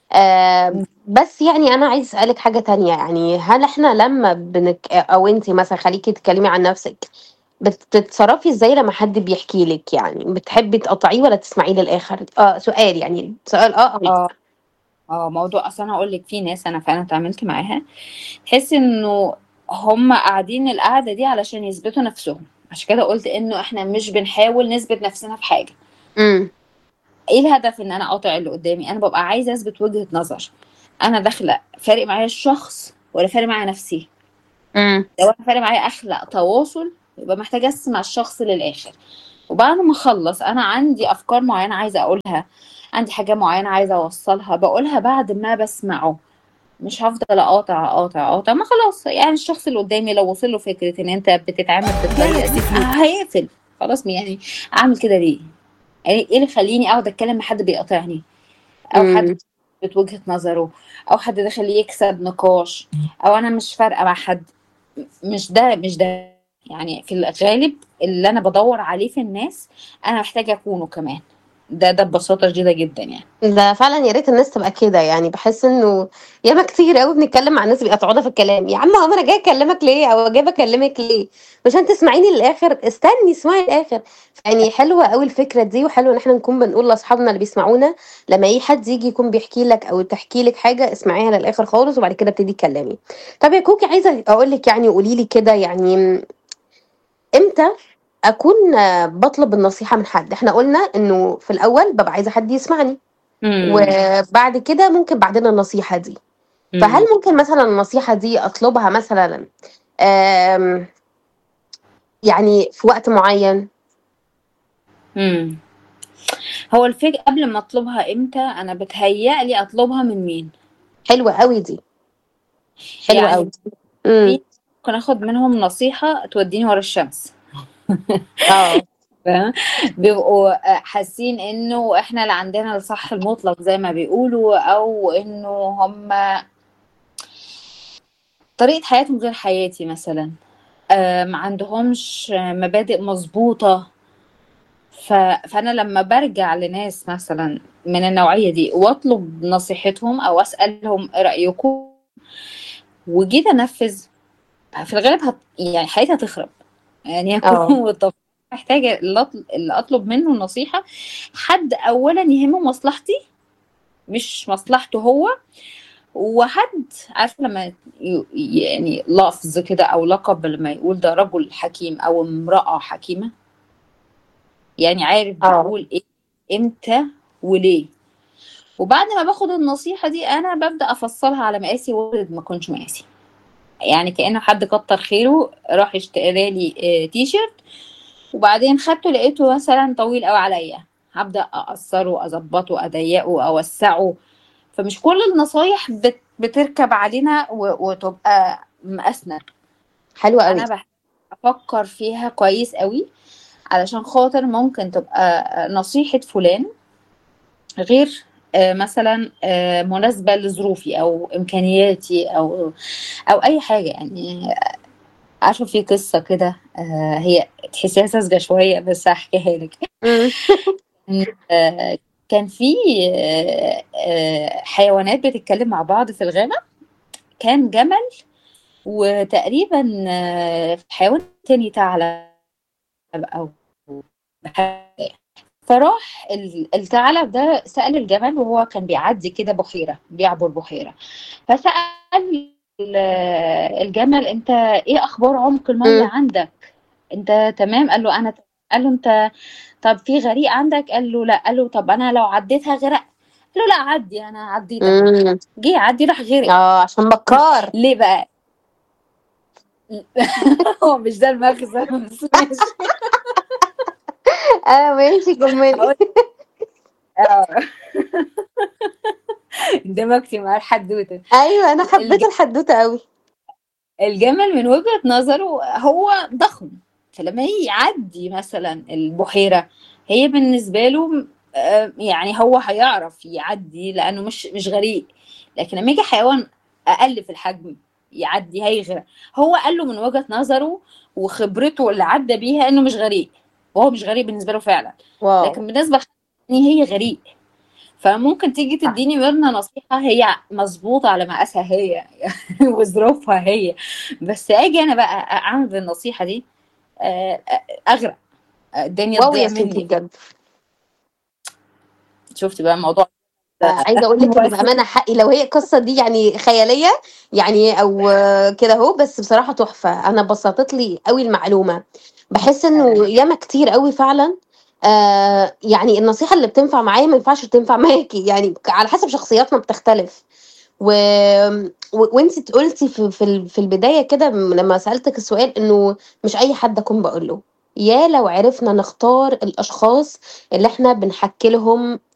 آه بس يعني انا عايز اسالك حاجه تانية يعني هل احنا لما بنك او انت مثلا خليكي تتكلمي عن نفسك بتتصرفي ازاي لما حد بيحكي لك يعني بتحبي تقطعيه ولا تسمعيه للاخر اه سؤال يعني سؤال اه او لا اه اه موضوع اصلا هقول لك في ناس انا فعلا اتعاملت معاها تحس انه هم قاعدين القعده دي علشان يثبتوا نفسهم عشان كده قلت انه احنا مش بنحاول نثبت نفسنا في حاجه امم ايه الهدف ان انا اقاطع اللي قدامي انا ببقى عايزه اثبت وجهه نظر انا داخله فارق معايا الشخص ولا فارق معايا نفسي امم لو انا فارق معايا اخلق تواصل يبقى محتاجه اسمع الشخص للاخر وبعد ما اخلص انا عندي افكار معينه عايزه اقولها عندي حاجه معينه عايزه اوصلها بقولها بعد ما بسمعه مش هفضل اقاطع اقاطع اقاطع ما خلاص يعني الشخص اللي قدامي لو وصل له فكره ان انت بتتعامل بالطريقه دي هيقفل خلاص يعني اعمل كده ليه؟ يعني ايه اللي يخليني اقعد اتكلم مع حد بيقاطعني او امم حد بيثبت وجهه نظره او حد داخل يكسب نقاش او انا مش فارقه مع حد مش ده مش ده يعني في الغالب اللي انا بدور عليه في الناس انا محتاجه اكونه كمان ده ده ببساطه شديده جدا يعني ده فعلا يا ريت الناس تبقى كده يعني بحس انه ياما كتير قوي بنتكلم مع الناس بيقطعونا في الكلام يا عم هو انا جاي اكلمك ليه او جاي بكلمك ليه مش انت تسمعيني للاخر استني اسمعي للاخر يعني حلوه قوي الفكره دي وحلو ان احنا نكون بنقول لاصحابنا اللي بيسمعونا لما اي حد يجي يكون بيحكي لك او تحكي لك حاجه اسمعيها للاخر خالص وبعد كده ابتدي اتكلمي طب يا كوكي عايزه اقول لك يعني قولي لي كده يعني امتى اكون آه، بطلب النصيحه من حد احنا قلنا انه في الاول ببقى عايزه حد يسمعني امم وبعد كده ممكن بعدين النصيحه دي فهل امم ممكن مثلا النصيحه دي اطلبها مثلا آم، يعني في وقت معين امم هو الفكرة قبل ما اطلبها امتى انا بتهيألي اطلبها من مين حلوه قوي دي حلوه قوي يعني امم في ممكن اخد منهم نصيحة توديني ورا الشمس اه فاهم؟ بيبقوا حاسين انه احنا اللي عندنا الصح المطلق زي ما بيقولوا او انه هم طريقة حياتهم غير حياتي مثلا آه، ما عندهمش مبادئ مظبوطة ف... فأنا لما برجع لناس مثلا من النوعية دي وأطلب نصيحتهم أو أسألهم إيه رأيكم وجيت أنفذ في الغالب هت... يعني حياتي هتخرب يعني اه هكون طب محتاجة اللي أطل- اللي أطلب منه نصيحة حد أولا يهمه مصلحتي مش مصلحته هو وحد عارف لما ي- يعني لفظ كده او لقب لما يقول ده رجل حكيم او امرأة حكيمة يعني عارف اه بيقول ايه امتى وليه وبعد ما باخد النصيحة دي انا ببدأ افصلها على مقاسي وارد ما اكونش مقاسي يعني كأنه حد كتر خيره راح اشترى لي آه، تي شيرت وبعدين خدته لقيته مثلا طويل قوي عليا هبدأ اقصره اظبطه اضيقه اوسعه فمش كل النصايح بت... بتركب علينا و... وتبقى مقاسنا حلوه قوي انا بح- افكر فيها كويس قوي علشان خاطر ممكن تبقى نصيحة فلان غير آه، مثلا آه، مناسبة لظروفي او امكانياتي او او اي حاجة يعني عارفة في قصة كده آه، هي تحسيها ساذجة شوية بس هحكيها لك امم آه، كان في آه، آه، حيوانات بتتكلم مع بعض في الغابة كان جمل وتقريبا آه، حيوان تاني ثعلب أو حاجة. فراح ال- الثعلب ده سأل الجمل وهو كان بيعدي كده بحيرة بيعبر بحيرة فسأل ال- الجمل انت ايه اخبار عمق المية امم عندك انت تمام قال له انا تمام. قال له انت طب في غريق عندك قال له لا قال له طب انا لو عديتها غرق قال له لا عدي انا عديت اهو امم جه يعدي راح غرق اه عشان بكار ليه بقى هو مش ده المغزى بس ماشي اه ماشي كملي هقول اه اندمجتي مع الحدوته ايوه انا حبيت الج- الحدوته قوي الجمل من وجهة نظره هو ضخم فلما يعدي مثلا البحيرة هي بالنسبة له آه، يعني هو هيعرف يعدي لأنه مش مش غريق لكن لما يجي حيوان أقل في الحجم يعدي هيغرق هو قال له من وجهة نظره وخبرته اللي عدى بيها إنه مش غريق وهو مش غريق بالنسبة له فعلا واو لكن بالنسبة لي هي غريق فممكن تيجي تديني ميرنا نصيحة هي مظبوطة على مقاسها هي وظروفها هي بس اجي انا بقى اعمل بالنصيحة دي آه، اغرق الدنيا واو تضيع يا ستي مني بجد شفتي بقى الموضوع آه، عايزه اقول لك ان بامانه حقي لو هي القصه دي يعني خياليه يعني او آه، كده اهو بس بصراحه تحفه انا بسطت لي قوي المعلومه بحس انه ياما كتير قوي فعلا آه يعني النصيحه اللي بتنفع معايا ما ينفعش تنفع معاكي يعني على حسب شخصياتنا بتختلف و... و... وانت قلتي في في ال- في البدايه كده لما سالتك السؤال انه مش اي حد اكون بقول له يا لو عرفنا نختار الاشخاص اللي احنا بنحكي لهم